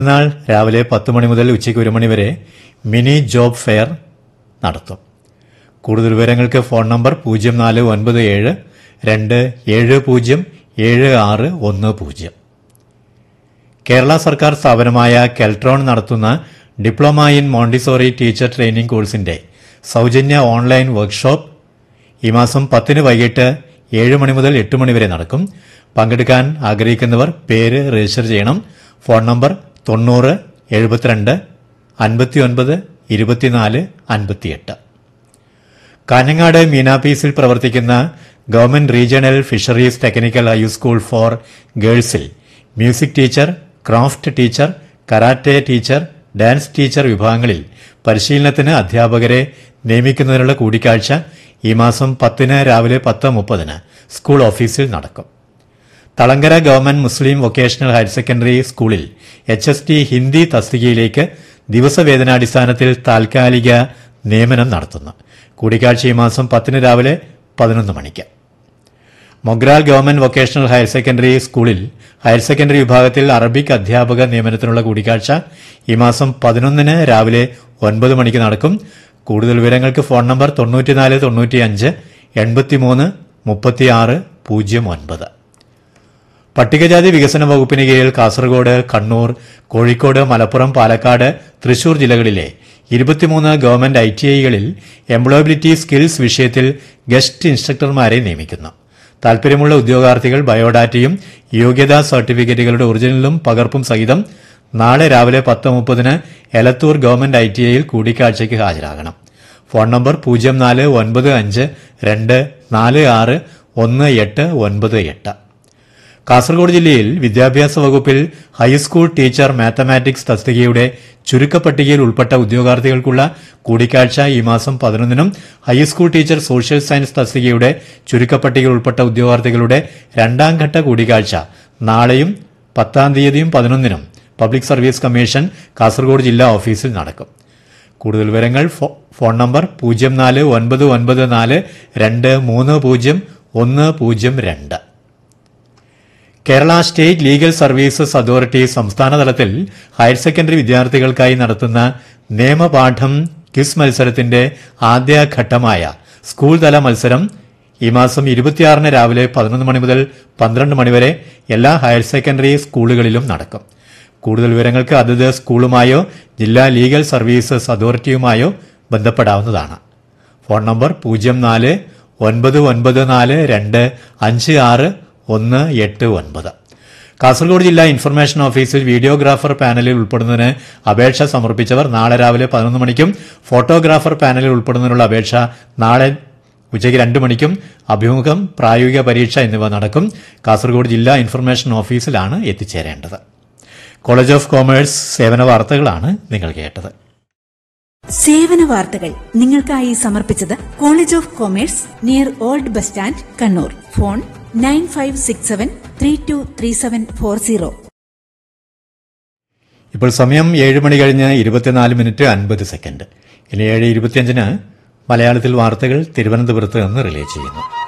മറ്റന്നാൾ രാവിലെ പത്ത് മണി മുതൽ ഉച്ചയ്ക്ക് ഒരു മണി വരെ മിനി ജോബ് ഫെയർ നടത്തും കൂടുതൽ വിവരങ്ങൾക്ക് ഫോൺ നമ്പർ പൂജ്യം നാല് ഒൻപത് ഏഴ് രണ്ട് ഏഴ് പൂജ്യം ഏഴ് ആറ് ഒന്ന് പൂജ്യം കേരള സർക്കാർ സ്ഥാപനമായ കെൽട്രോൺ നടത്തുന്ന diploma in Montessori teacher training കോഴ്സിന്റെ സൗജന്യ ഓൺലൈൻ വർക്ക്ഷോപ്പ് ഈ മാസം പത്തിന് വൈകിട്ട് ഏഴ് മണി മുതൽ എട്ട് മണി വരെ നടക്കും പങ്കെടുക്കാൻ ആഗ്രഹിക്കുന്നവർ പേര് രജിസ്റ്റർ ചെയ്യണം ഫോൺ നമ്പർ തൊണ്ണൂറ് എഴുപത്തിരണ്ട് അൻപത്തിയൊൻപത് ഇരുപത്തിനാല് അൻപത്തിയെട്ട് കാഞ്ഞങ്ങാട് മീനാപീസിൽ പ്രവർത്തിക്കുന്ന government regional fisheries technical high school for ഗേൾസിൽ music teacher craft teacher karate teacher dance teacher വിഭാഗങ്ങളിൽ പരിശീലനത്തിന് അധ്യാപകരെ നിയമിക്കുന്നതിനുള്ള കൂടിക്കാഴ്ച ഈ മാസം പത്തിന് രാവിലെ പത്ത് മുപ്പതിന് സ്കൂൾ ഓഫീസിൽ നടക്കും Thalangara government Muslim vocational higher secondary സ്കൂളിൽ എച്ച് എസ് ടി ഹിന്ദി തസ്തികയിലേക്ക് ദിവസവേതനാടിസ്ഥാനത്തിൽ താൽക്കാലിക നിയമനം നടത്തുന്നു കൂടിക്കാഴ്ച ഈ മാസം പത്തിന് രാവിലെ പതിനൊന്ന് മണിക്ക് Mogral government vocational higher secondary സ്കൂളിൽ ഹയർ സെക്കൻഡറി വിഭാഗത്തിൽ അറബിക് അധ്യാപക നിയമനത്തിനുള്ള കൂടിക്കാഴ്ച ഈ മാസം പതിനൊന്നിന് രാവിലെ ഒൻപത് മണിക്ക് നടക്കും കൂടുതൽ വിവരങ്ങൾക്ക് ഫോൺ നമ്പർ തൊണ്ണൂറ്റിനാല് തൊണ്ണൂറ്റിയഞ്ച് എൺപത്തിമൂന്ന് മുപ്പത്തിയാറ് പൂജ്യം ഒൻപത് പട്ടികജാതി വികസന വകുപ്പിന് കീഴിൽ കാസർഗോഡ് കണ്ണൂർ കോഴിക്കോട് മലപ്പുറം പാലക്കാട് തൃശൂർ ജില്ലകളിലെ ഇരുപത്തിമൂന്ന് ഗവൺമെന്റ് ഐ ടി ഐകളിൽ എംപ്ലോയബിലിറ്റി സ്കിൽസ് വിഷയത്തിൽ ഗസ്റ്റ് ഇൻസ്ട്രക്ടർമാരെ നിയമിക്കുന്നു താൽപര്യമുള്ള ഉദ്യോഗാർത്ഥികൾ ബയോഡാറ്റയും യോഗ്യതാ സർട്ടിഫിക്കറ്റുകളുടെ ഒറിജിനലും പകർപ്പും സഹിതം നാളെ രാവിലെ പത്ത് മുപ്പതിന് എലത്തൂർ ഗവൺമെന്റ് ഐ ടി ഐയിൽ കൂടിക്കാഴ്ചയ്ക്ക് ഹാജരാകണം ഫോൺ നമ്പർ പൂജ്യം നാല് ഒൻപത് അഞ്ച് രണ്ട് നാല് ആറ് ഒന്ന് എട്ട് ഒൻപത് എട്ട് കാസർഗോഡ് ജില്ലയിൽ വിദ്യാഭ്യാസ വകുപ്പിൽ ഹൈസ്കൂൾ ടീച്ചർ മാത്തമാറ്റിക്സ് തസ്തികയുടെ ചുരുക്കപ്പട്ടികയിൽ ഉൾപ്പെട്ട ഉദ്യോഗാർത്ഥികൾക്കുള്ള കൂടിക്കാഴ്ച ഈ മാസം പതിനൊന്നിനും ഹൈസ്കൂൾ ടീച്ചർ സോഷ്യൽ സയൻസ് തസ്തികയുടെ ചുരുക്കപ്പട്ടികയിൽ ഉൾപ്പെട്ട ഉദ്യോഗാർത്ഥികളുടെ രണ്ടാം ഘട്ട കൂടിക്കാഴ്ച നാളെയും പത്താം തീയതിയും പതിനൊന്നിനും പബ്ലിക് സർവീസ് കമ്മീഷൻ കാസർഗോഡ് ജില്ലാ ഓഫീസിൽ നടക്കും കൂടുതൽ വിവരങ്ങൾ ഫോ- ഫോൺ നമ്പർ പൂജ്യം നാല് ഒൻപത് ഒൻപത് നാല് രണ്ട് മൂന്ന് പൂജ്യം ഒന്ന് പൂജ്യം രണ്ട് Kerala state legal services authority സംസ്ഥാന തലത്തിൽ ഹയർ സെക്കൻഡറി വിദ്യാർത്ഥികൾക്കായി നടത്തുന്ന നിയമപാഠം ക്വിസ് മത്സരത്തിന്റെ ആദ്യഘട്ടമായ സ്കൂൾ തല മത്സരം ഈ മാസം ഇരുപത്തിയാറിന് രാവിലെ പതിനൊന്ന് മണി മുതൽ പന്ത്രണ്ട് മണിവരെ എല്ലാ ഹയർ സെക്കൻഡറി സ്കൂളുകളിലും നടക്കും കൂടുതൽ വിവരങ്ങൾക്ക് അതത് സ്കൂളുമായോ ജില്ലാ ലീഗൽ സർവീസസ് അതോറിറ്റിയുമായോ ബന്ധപ്പെടാവുന്നതാണ് ഫോൺ നമ്പർ പൂജ്യം നാല് ഒൻപത് ഒൻപത് നാല് രണ്ട് അഞ്ച് ആറ് ഒന്ന് എട്ട് ഒൻപത് കാസർഗോഡ് ജില്ലാ ഇൻഫർമേഷൻ ഓഫീസിൽ വീഡിയോഗ്രാഫർ പാനലിൽ ഉൾപ്പെടുന്നതിന് അപേക്ഷ സമർപ്പിച്ചവർ നാളെ രാവിലെ പതിനൊന്ന് മണിക്കും ഫോട്ടോഗ്രാഫർ പാനലിൽ ഉൾപ്പെടുന്നതിനുള്ള അപേക്ഷ നാളെ ഉച്ചയ്ക്ക് രണ്ട് മണിക്കും അഭിമുഖം പ്രായോഗിക പരീക്ഷ എന്നിവ നടക്കും കാസർഗോഡ് ജില്ലാ ഇൻഫർമേഷൻ ഓഫീസിലാണ് എത്തിച്ചേരേണ്ടത് കോളേജ് ഓഫ് കോമേഴ്സ് സേവന വാർത്തകളാണ് നിങ്ങൾ കേട്ടത് സേവന വാർത്തകൾ നിങ്ങൾക്കായി സമർപ്പിച്ചത് college of commerce near old bus stand Kannur phone nine five six seven three two three seven four zero ഇപ്പോൾ സമയം ഏഴ് മണി കഴിഞ്ഞ് ഇരുപത്തിനാല് മിനിറ്റ് അൻപത് സെക്കൻഡ് ഇനി ഏഴ് ഇരുപത്തിയഞ്ചിന് മലയാളത്തിൽ വാർത്തകൾ തിരുവനന്തപുരത്ത് നിന്ന് റിലേ ചെയ്യുന്നു